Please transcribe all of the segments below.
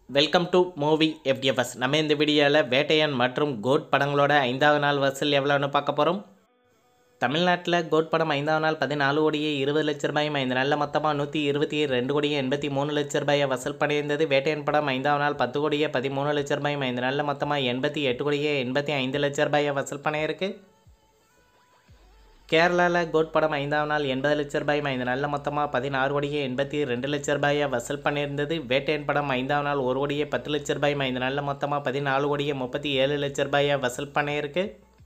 welcome to movie FDFS நம்ம இந்த வீடியோவில் வேட்டையன் மற்றும் கோட் படங்களோட ஐந்தாவது நாள் வசூல் எவ்வளோன்னு பார்க்க போகிறோம் தமிழ்நாட்டில் கோட் படம் ஐந்தாவது நாள் பதினாலு கோடியே இருபது லட்ச ரூபாயும் ஐந்து நாளில் மொத்தமாக நூற்றி இருபத்தி ரெண்டு கோடியே எண்பத்தி மூணு லட்ச ரூபாயை வசூல் பண்ணியிருந்தது வேட்டையன் படம் ஐந்தாவது நாள் பத்து கோடியே பதிமூணு லட்ச ரூபாயும் ஐந்து நாளில் மொத்தமாக எண்பத்தி எட்டு கோடியே எண்பத்தி ஐந்து லட்ச ரூபாயை வசூல் பண்ணியிருக்கு கேரளாவில் கோட் படம் ஐந்தாம் நாள் எண்பது லட்ச ரூபாயும் ஐந்து நாளில் மொத்தமாக பதினாறு கோடியே எண்பத்தி ரெண்டு லட்ச ரூபாயை வசூல் பண்ணியிருந்தது வேட்டையன் படம் ஐந்தாம் நாள் ஒரு கோடியே பத்து லட்ச ரூபாயும் ஐந்து நாளில் மொத்தமாக பதினாலு கோடியே முப்பத்தி ஏழு லட்ச ரூபாயை வசூல் பண்ணியிருக்கு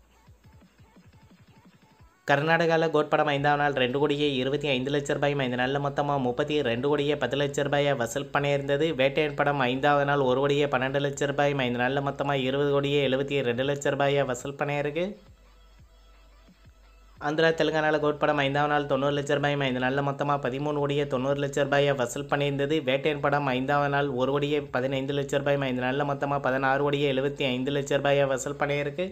கர்நாடகாவில் கோட் படம் ஐந்தாம் நாள் ரெண்டு கோடியே இருபத்தி ஐந்து லட்ச ரூபாயும் ஐந்து நாளில் மொத்தமாக முப்பத்தி ரெண்டு கோடியே பத்து லட்ச ரூபாயை வசூல் பண்ணியிருந்தது வேட்டையன் படம் ஐந்தாவது நாள் ஒரு கோடியே பன்னெண்டு லட்ச ரூபாயும் ஐந்து நாளில் மொத்தமாக இருபது கோடியே எழுபத்தி ரெண்டு லட்ச ரூபாயை வசூல் பண்ணியிருக்கு ஆந்திரா தெலுங்கானாவில் கோட் படம் ஐந்தாம் நாள் தொண்ணூறு லட்ச ரூபாயும் ஐந்து நாளில் மொத்தமாக பதிமூணு கோடியே தொண்ணூறு லட்ச ரூபாயை வசூல் பண்ணியிருந்தது வேட்டையன் படம் ஐந்தாம் நாள் ஒரு கோடியே பதினைந்து லட்ச ரூபாயும் ஐந்து நாளில் மொத்தமாக பதினாறு கோடியே எழுபத்தி ஐந்து லட்ச ரூபாயை வசூல் பண்ணியிருக்கு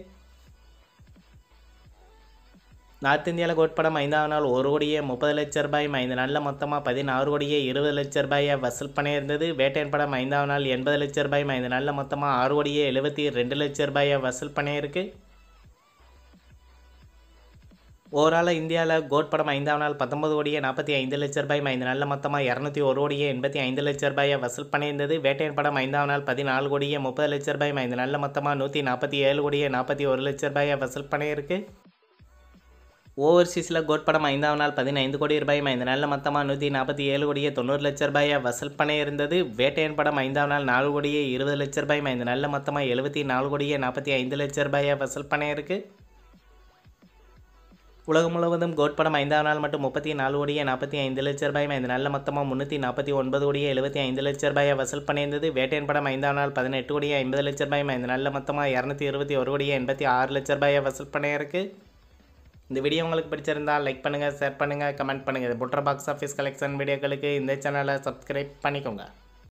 நார்த் இந்தியாவில் கோட் படம் ஐந்தாம் நாள் ஒரு கோடியே முப்பது லட்ச ரூபாயும் ஐந்து நாளில் மொத்தமாக பதினாறு கோடியே இருபது லட்ச ரூபாயை வசூல் பண்ணியிருந்தது வேட்டையன் படம் ஐந்தாம் நாள் எண்பது லட்ச ரூபாயும் ஐந்து நாளில் மொத்தமாக ஆறு கோடியே எழுபத்தி ரெண்டு லட்ச ரூபாயை வசூல் பண்ணியிருக்கு ஓவராலாக இந்தியாவில் கோட் படம் ஐந்தாம் நாள் பத்தொன்பது கோடியே நாற்பத்தி ஐந்து லட்ச ரூபாய் ஐந்து நாளில் மொத்தமாக இரநூத்தி ஒரு கோடியே எண்பத்தி ஐந்து லட்ச ரூபாயை வசூல் பண்ணியிருந்தது வேட்டையன் படம் ஐந்தாம் நாள் பதினாலு கோடியே முப்பது லட்ச ரூபாய் ஐந்து நாளில் மொத்தமாக நூற்றி நாற்பத்தி ஏழு கோடியே நாற்பத்தி ஒரு லட்ச ரூபாயை வசூல் பண்ணியிருக்கு ஓவர்சீஸில் கோட் படம் ஐந்தாம் நாள் பதினைந்து கோடி ரூபாய் ஐந்து நாளில் மொத்தமாக நூற்றி நாற்பத்தி ஏழு கோடியே தொண்ணூறு லட்ச ரூபாயை வசூல் பண்ணியிருந்தது வேட்டையன் படம் ஐந்தாம் நாள் நாலு கோடியே இருபது லட்ச ரூபாய் ஐந்து நாளில் மொத்தமாக எழுபத்தி நாலு கோடியே நாற்பத்தி ஐந்து லட்ச ரூபாயை வசூல் பண்ணியிருக்கு உலகம் முழுவதும் கோட் படம் ஐந்தாம் நாள் மட்டும் முப்பத்தி நாலு கோடியே நாற்பத்தி ஐந்து லட்ச ரூபாய் ஐந்து நாளில் மொத்தமாக முந்நூற்றி நாற்பத்தி ஒன்பது கோடியே எழுபத்தி ஐந்து லட்ச ரூபாயை வசூல் பண்ணியிருந்தது வேட்டையன் படம் ஐந்தாம் நாள் பதினெட்டு கோடியே ஐம்பது லட்ச ரூபாய் ஐந்து நாளில் மொத்தமாக இரநூத்தி இருபத்தி ஒரு கோடியே எண்பத்தி ஆறு லட்ச ரூபாயை வசூல் பண்ணியிருக்கு இந்த வீடியோ உங்களுக்கு பிடிச்சிருந்தால் லைக் பண்ணுங்கள் ஷேர் பண்ணுங்கள் கமெண்ட் பண்ணுங்கள் இது புட்ர பாக்ஸ் ஆஃபீஸ் கலெக்ஷன் வீடியோக்களுக்கு இந்த சேனலை சப்ஸ்கிரைப் பண்ணிக்கோங்க